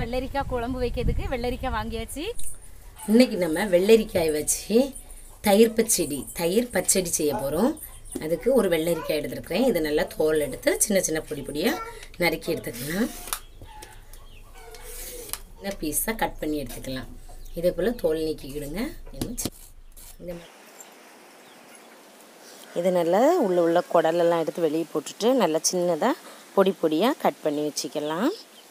வெள்ளரிக்காய் குழம்பு வைக்கிறதுக்கு வெள்ளரிக்காய் வாங்கியாச்சு இன்னைக்கு நம்ம வெள்ளரிக்காய் வச்சு தயிர் பச்சடி தயிர் பச்சடி செய்ய போகிறோம் அதுக்கு ஒரு வெள்ளரிக்காய் எடுத்துருக்கிறேன் இதை நல்லா தோல் எடுத்து சின்ன சின்ன பொடி பொடியாக நறுக்கி எடுத்துக்கலாம் சின்ன பீஸாக கட் பண்ணி எடுத்துக்கலாம் இதே போல் தோல் நீக்கிக்கிடுங்க இன்னும் சி- இந்த மாதிரி இது நல்லா உள்ள உள்ள குடலெல்லாம் எடுத்து வெளியே போட்டுட்டு நல்லா சின்னதாக பொடி பொடியாக கட் பண்ணி வச்சுக்கலாம்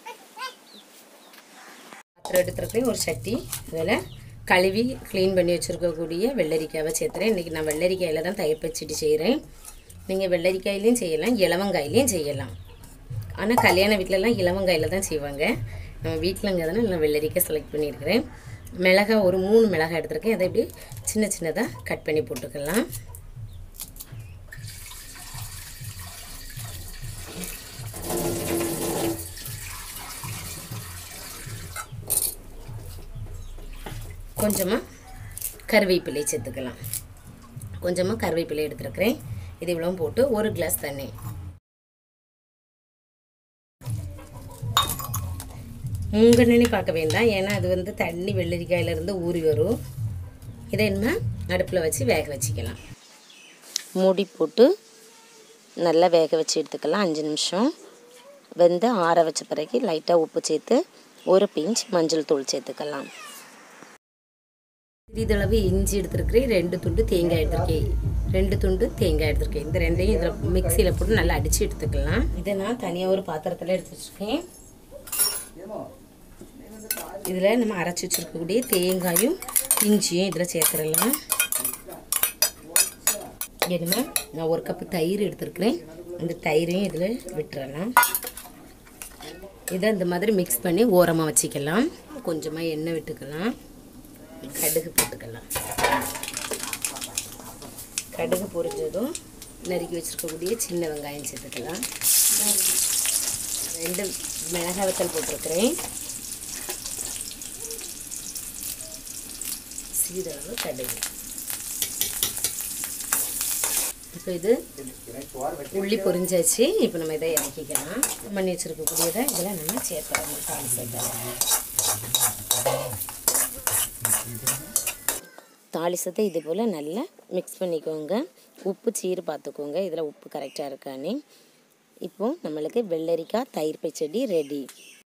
பாத்திரம் எடுத்துருக்கேன் ஒரு சட்டி அதில் கழுவி க்ளீன் பண்ணி வச்சுருக்கக்கூடிய வெள்ளரிக்காவை சேர்த்துறேன் இன்றைக்கி நான் வெள்ளரிக்காயில் தான் தயிர் பச்சடி செய்கிறேன் நீங்கள் வெள்ளரிக்காயிலையும் செய்யலாம் இலவங்காயிலையும் செய்யலாம் ஆனால் கல்யாண வீட்டிலலாம் இலவங்காயில் தான் செய்வாங்க நம்ம வீட்டிலங்கிறதுனால நான் வெள்ளரிக்காய் செலக்ட் பண்ணியிருக்கிறேன் மிளகாய் ஒரு மூணு மிளகாய் எடுத்திருக்கேன் அதை இப்படி சின்ன சின்னதாக கட் பண்ணி போட்டுக்கலாம் கொஞ்சமாக கருவேப்பிலை சேர்த்துக்கலாம் கொஞ்சமாக கருவேப்பிலை எடுத்துருக்கிறேன் இது இவ்வளோ போட்டு ஒரு கிளாஸ் தண்ணி மூங்கண்ணி பார்க்க வேண்டாம் ஏன்னா அது வந்து தண்ணி வெள்ளரிக்காயிலேருந்து ஊறி வரும் இதை என்ன அடுப்பில் வச்சு வேக வச்சுக்கலாம் மூடி போட்டு நல்லா வேக வச்சு எடுத்துக்கலாம் அஞ்சு நிமிஷம் வெந்து ஆற வச்ச பிறகு லைட்டாக உப்பு சேர்த்து ஒரு பிஞ்ச் மஞ்சள் தூள் சேர்த்துக்கலாம் சிறிதளவு இஞ்சி எடுத்துருக்கிறேன் ரெண்டு துண்டு தேங்காய் எடுத்திருக்கேன் ரெண்டு துண்டு தேங்காய் எடுத்திருக்கேன் இந்த ரெண்டையும் இதில் மிக்சியில் போட்டு நல்லா அடித்து எடுத்துக்கலாம் இதை நான் தனியாக ஒரு பாத்திரத்தில் எடுத்து வச்சுருக்கேன் இதில் நம்ம அரைச்சி வச்சுருக்கக்கூடிய தேங்காயும் இஞ்சியும் இதில் சேர்த்துடலாம் என்னமா நான் ஒரு கப்பு தயிர் எடுத்துருக்கிறேன் அந்த தயிரையும் இதில் விட்டுறலாம் இதை இந்த மாதிரி மிக்ஸ் பண்ணி ஓரமாக வச்சுக்கலாம் கொஞ்சமாக எண்ணெய் விட்டுக்கலாம் கடுகு போட்டுக்கலாம் கடுகு பொரிஞ்சதும் நறுக்கி வச்சுருக்கக்கூடிய சின்ன வெங்காயம் சேர்த்துக்கலாம் ரெண்டு மிளகாய் வத்தல் போட்டிருக்கிறேன் சிறிதளவு கடுகு இப்போ இது உள்ளி பொரிஞ்சாச்சு இப்போ நம்ம இதை இறக்கிக்கலாம் பண்ணி வச்சுருக்கக்கூடியதை இதில் நம்ம சேர்த்துறோம் தாளிசத்தை இது போல் நல்லா மிக்ஸ் பண்ணிக்கோங்க உப்பு சீர் பார்த்துக்கோங்க இதில் உப்பு கரெக்டாக இருக்கான்னு இப்போது நம்மளுக்கு வெள்ளரிக்காய் தயிர் பச்சடி ரெடி